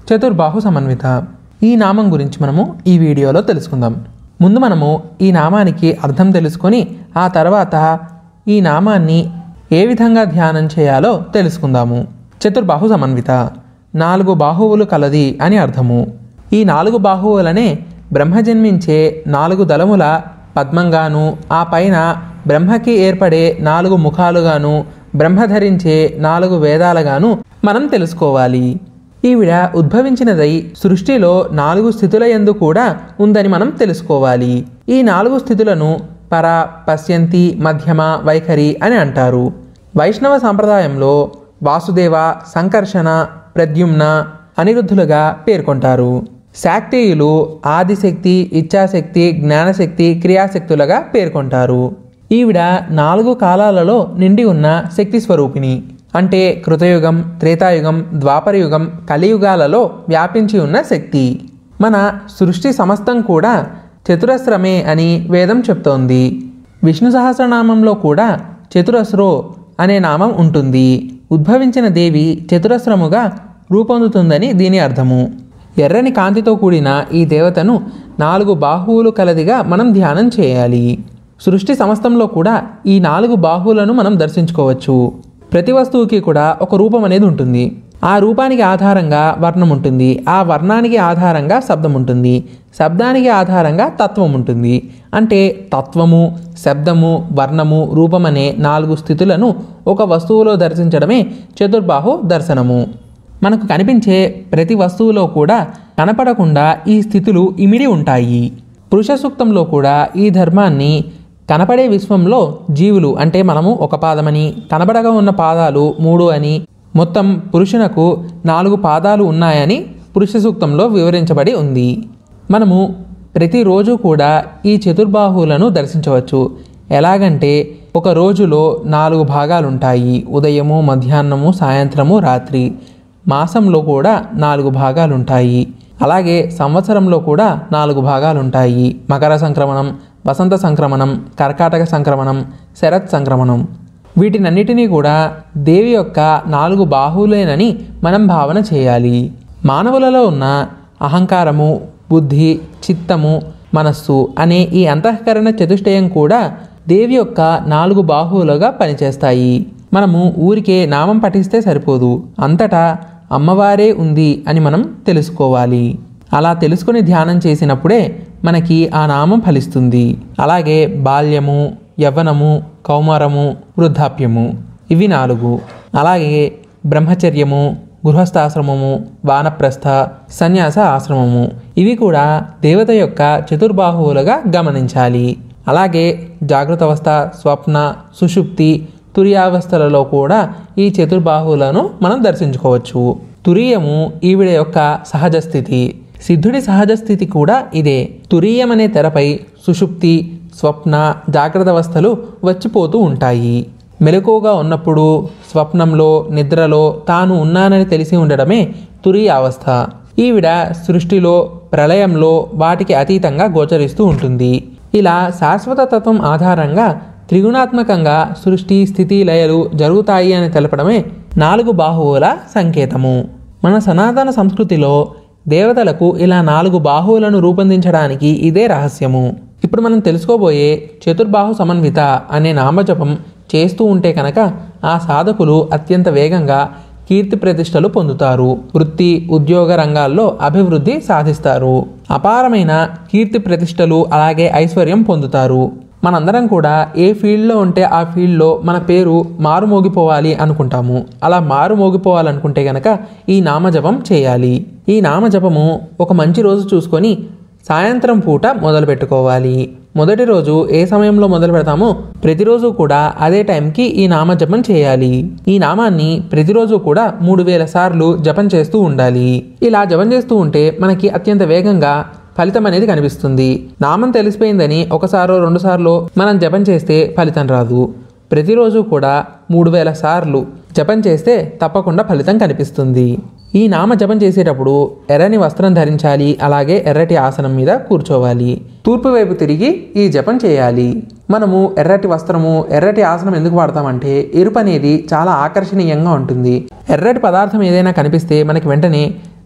చతుర్బాహు సమన్విత ఈ నామం గురించి మనము ఈ వీడియోలో తెలుసుకుందాం ముందు మనము ఈ నామానికి అర్థం తెలుసుకొని ఆ తర్వాత ఈ నామాన్ని ఏ విధంగా ధ్యానం చేయాలో తెలుసుకుందాము చతుర్బాహు సమన్విత నాలుగు బాహువులు కలది అని అర్థము ఈ నాలుగు బాహువులనే బ్రహ్మ జన్మించే నాలుగు దళముల పద్మంగాను ఆ పైన బ్రహ్మకి ఏర్పడే నాలుగు ముఖాలుగాను బ్రహ్మ ధరించే నాలుగు వేదాలుగాను మనం తెలుసుకోవాలి ఈవిడ ఉద్భవించినదై సృష్టిలో నాలుగు స్థితుల యందు కూడా ఉందని మనం తెలుసుకోవాలి ఈ నాలుగు స్థితులను పర పశ్యంతి మధ్యమ వైఖరి అని అంటారు వైష్ణవ సాంప్రదాయంలో వాసుదేవ సంకర్షణ ప్రద్యుమ్న అనిరుద్ధులుగా పేర్కొంటారు శాక్తేయులు ఆదిశక్తి ఇచ్ఛాశక్తి జ్ఞానశక్తి క్రియాశక్తులుగా పేర్కొంటారు ఈవిడ నాలుగు కాలాలలో నిండి ఉన్న శక్తి స్వరూపిణి అంటే కృతయుగం త్రేతాయుగం ద్వాపరయుగం కలియుగాలలో వ్యాపించి ఉన్న శక్తి మన సృష్టి సమస్తం కూడా చతురస్రమే అని వేదం చెప్తోంది విష్ణు సహస్రనామంలో కూడా చతురస్రో అనే నామం ఉంటుంది ఉద్భవించిన దేవి చతురస్రముగా రూపొందుతుందని దీని అర్థము ఎర్రని కాంతితో కూడిన ఈ దేవతను నాలుగు బాహువులు కలదిగా మనం ధ్యానం చేయాలి సృష్టి సమస్తంలో కూడా ఈ నాలుగు బాహువులను మనం దర్శించుకోవచ్చు ప్రతి వస్తువుకి కూడా ఒక రూపం అనేది ఉంటుంది ఆ రూపానికి ఆధారంగా వర్ణం ఉంటుంది ఆ వర్ణానికి ఆధారంగా శబ్దం ఉంటుంది శబ్దానికి ఆధారంగా తత్వం ఉంటుంది అంటే తత్వము శబ్దము వర్ణము రూపం అనే నాలుగు స్థితులను ఒక వస్తువులో దర్శించడమే చతుర్బాహు దర్శనము మనకు కనిపించే ప్రతి వస్తువులో కూడా కనపడకుండా ఈ స్థితులు ఇమిడి ఉంటాయి పురుష సూక్తంలో కూడా ఈ ధర్మాన్ని కనపడే విశ్వంలో జీవులు అంటే మనము ఒక పాదమని కనబడగా ఉన్న పాదాలు మూడు అని మొత్తం పురుషునకు నాలుగు పాదాలు ఉన్నాయని పురుష సూక్తంలో వివరించబడి ఉంది మనము ప్రతిరోజు కూడా ఈ చతుర్బాహువులను దర్శించవచ్చు ఎలాగంటే ఒక రోజులో నాలుగు భాగాలు ఉంటాయి ఉదయము మధ్యాహ్నము సాయంత్రము రాత్రి మాసంలో కూడా నాలుగు భాగాలు ఉంటాయి అలాగే సంవత్సరంలో కూడా నాలుగు భాగాలు ఉంటాయి మకర సంక్రమణం వసంత సంక్రమణం కర్కాటక సంక్రమణం శరత్ సంక్రమణం వీటినన్నిటినీ కూడా దేవి యొక్క నాలుగు బాహువులేనని మనం భావన చేయాలి మానవులలో ఉన్న అహంకారము బుద్ధి చిత్తము మనస్సు అనే ఈ అంతఃకరణ చతుష్టయం కూడా దేవి యొక్క నాలుగు బాహువులుగా పనిచేస్తాయి మనము ఊరికే నామం పఠిస్తే సరిపోదు అంతటా అమ్మవారే ఉంది అని మనం తెలుసుకోవాలి అలా తెలుసుకుని ధ్యానం చేసినప్పుడే మనకి ఆ నామం ఫలిస్తుంది అలాగే బాల్యము యవ్వనము కౌమారము వృద్ధాప్యము ఇవి నాలుగు అలాగే బ్రహ్మచర్యము గృహస్థాశ్రమము వానప్రస్థ సన్యాస ఆశ్రమము ఇవి కూడా దేవత యొక్క చతుర్బాహువులుగా గమనించాలి అలాగే జాగృత అవస్థ స్వప్న సుషుప్తి తురియావస్థలలో కూడా ఈ చతుర్బాహువులను మనం దర్శించుకోవచ్చు తురియము ఈవిడ యొక్క సహజ స్థితి సిద్ధుడి సహజ స్థితి కూడా ఇదే తురీయం అనే తెరపై సుషుప్తి స్వప్న జాగ్రత్త అవస్థలు వచ్చిపోతూ ఉంటాయి మెలకువగా ఉన్నప్పుడు స్వప్నంలో నిద్రలో తాను ఉన్నానని తెలిసి ఉండడమే తురీయ అవస్థ ఈవిడ సృష్టిలో ప్రళయంలో వాటికి అతీతంగా గోచరిస్తూ ఉంటుంది ఇలా శాశ్వత తత్వం ఆధారంగా త్రిగుణాత్మకంగా సృష్టి స్థితి లయలు జరుగుతాయి అని తెలపడమే నాలుగు బాహువుల సంకేతము మన సనాతన సంస్కృతిలో దేవతలకు ఇలా నాలుగు బాహువులను రూపొందించడానికి ఇదే రహస్యము ఇప్పుడు మనం తెలుసుకోబోయే చతుర్బాహు సమన్విత అనే నామజపం చేస్తూ ఉంటే కనుక ఆ సాధకులు అత్యంత వేగంగా కీర్తి ప్రతిష్టలు పొందుతారు వృత్తి ఉద్యోగ రంగాల్లో అభివృద్ధి సాధిస్తారు అపారమైన కీర్తి ప్రతిష్టలు అలాగే ఐశ్వర్యం పొందుతారు మనందరం కూడా ఏ ఫీల్డ్లో ఉంటే ఆ ఫీల్డ్లో మన పేరు మారుమోగిపోవాలి అనుకుంటాము అలా మారుమోగిపోవాలనుకుంటే గనక ఈ నామజపం చేయాలి ఈ నామజపము ఒక మంచి రోజు చూసుకొని సాయంత్రం పూట మొదలు పెట్టుకోవాలి మొదటి రోజు ఏ సమయంలో మొదలు పెడతామో ప్రతిరోజు కూడా అదే టైంకి ఈ నామ జపం చేయాలి ఈ నామాన్ని ప్రతిరోజు కూడా మూడు వేల సార్లు జపం చేస్తూ ఉండాలి ఇలా జపం చేస్తూ ఉంటే మనకి అత్యంత వేగంగా ఫలితం అనేది కనిపిస్తుంది నామం తెలిసిపోయిందని ఒకసారో రెండు సార్లు మనం జపం చేస్తే ఫలితం రాదు ప్రతిరోజు కూడా మూడు వేల సార్లు జపం చేస్తే తప్పకుండా ఫలితం కనిపిస్తుంది ఈ నామ జపం చేసేటప్పుడు ఎర్రని వస్త్రం ధరించాలి అలాగే ఎర్రటి ఆసనం మీద కూర్చోవాలి తూర్పు వైపు తిరిగి ఈ జపం చేయాలి మనము ఎర్రటి వస్త్రము ఎర్రటి ఆసనం ఎందుకు వాడతామంటే ఎరుపు అనేది చాలా ఆకర్షణీయంగా ఉంటుంది ఎర్రటి పదార్థం ఏదైనా కనిపిస్తే మనకి వెంటనే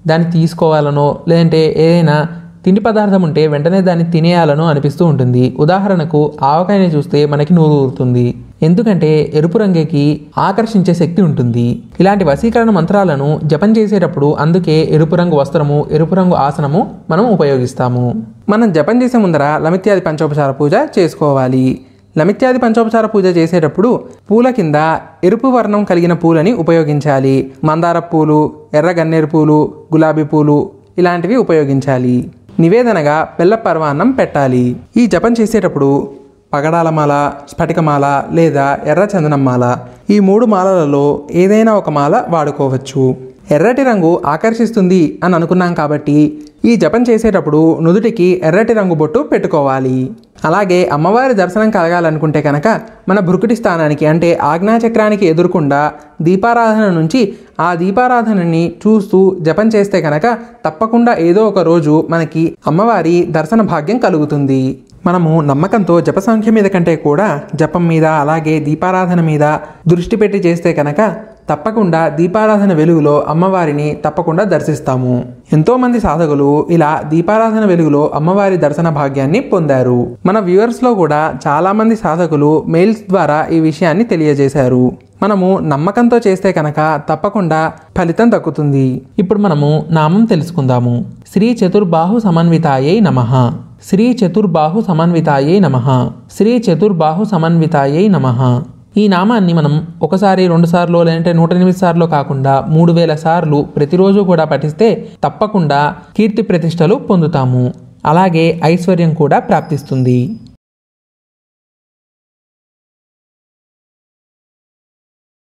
దాన్ని తీసుకోవాలనో లేదంటే ఏదైనా తిండి పదార్థం ఉంటే వెంటనే దాన్ని తినేయాలనో అనిపిస్తూ ఉంటుంది ఉదాహరణకు ఆవకాయని చూస్తే మనకి నూరు ఊరుతుంది ఎందుకంటే ఎరుపు రంగుకి ఆకర్షించే శక్తి ఉంటుంది ఇలాంటి వశీకరణ మంత్రాలను జపం చేసేటప్పుడు అందుకే ఎరుపు రంగు వస్త్రము ఎరుపు రంగు ఆసనము మనం ఉపయోగిస్తాము మనం జపం చేసే ముందర లమిత్యాది పంచోపచార పూజ చేసుకోవాలి లమిత్యాది పంచోపచార పూజ చేసేటప్పుడు పూల కింద ఎరుపు వర్ణం కలిగిన పూలని ఉపయోగించాలి మందార పూలు ఎర్ర గన్నేరు పూలు గులాబీ పూలు ఇలాంటివి ఉపయోగించాలి నివేదనగా బెల్ల పర్వాన్నం పెట్టాలి ఈ జపం చేసేటప్పుడు పగడాల మాల స్ఫటికమాల లేదా ఎర్ర చందనం మాల ఈ మూడు మాలలలో ఏదైనా ఒక మాల వాడుకోవచ్చు ఎర్రటి రంగు ఆకర్షిస్తుంది అని అనుకున్నాం కాబట్టి ఈ జపం చేసేటప్పుడు నుదుటికి ఎర్రటి రంగు బొట్టు పెట్టుకోవాలి అలాగే అమ్మవారి దర్శనం కలగాలనుకుంటే కనుక మన భృకుటి స్థానానికి అంటే ఆజ్ఞాచక్రానికి ఎదురుకుండా దీపారాధన నుంచి ఆ దీపారాధనని చూస్తూ జపం చేస్తే కనుక తప్పకుండా ఏదో ఒక రోజు మనకి అమ్మవారి దర్శన భాగ్యం కలుగుతుంది మనము నమ్మకంతో జప సంఖ్య మీద కంటే కూడా జపం మీద అలాగే దీపారాధన మీద దృష్టి పెట్టి చేస్తే కనుక తప్పకుండా దీపారాధన వెలుగులో అమ్మవారిని తప్పకుండా దర్శిస్తాము ఎంతో మంది సాధకులు ఇలా దీపారాధన వెలుగులో అమ్మవారి దర్శన భాగ్యాన్ని పొందారు మన వ్యూవర్స్ లో కూడా చాలా మంది సాధకులు మెయిల్స్ ద్వారా ఈ విషయాన్ని తెలియజేశారు మనము నమ్మకంతో చేస్తే కనుక తప్పకుండా ఫలితం దక్కుతుంది ఇప్పుడు మనము నామం తెలుసుకుందాము శ్రీ చతుర్బాహు సమన్వితాయై నమః శ్రీ చతుర్బాహు సమన్వితాయై నమః శ్రీ చతుర్బాహు సమన్వితాయై నమః ఈ నామాన్ని మనం ఒకసారి రెండు సార్లు లేదంటే నూట ఎనిమిది సార్లు కాకుండా మూడు వేల సార్లు ప్రతిరోజు కూడా పఠిస్తే తప్పకుండా కీర్తి ప్రతిష్టలు పొందుతాము అలాగే ఐశ్వర్యం కూడా ప్రాప్తిస్తుంది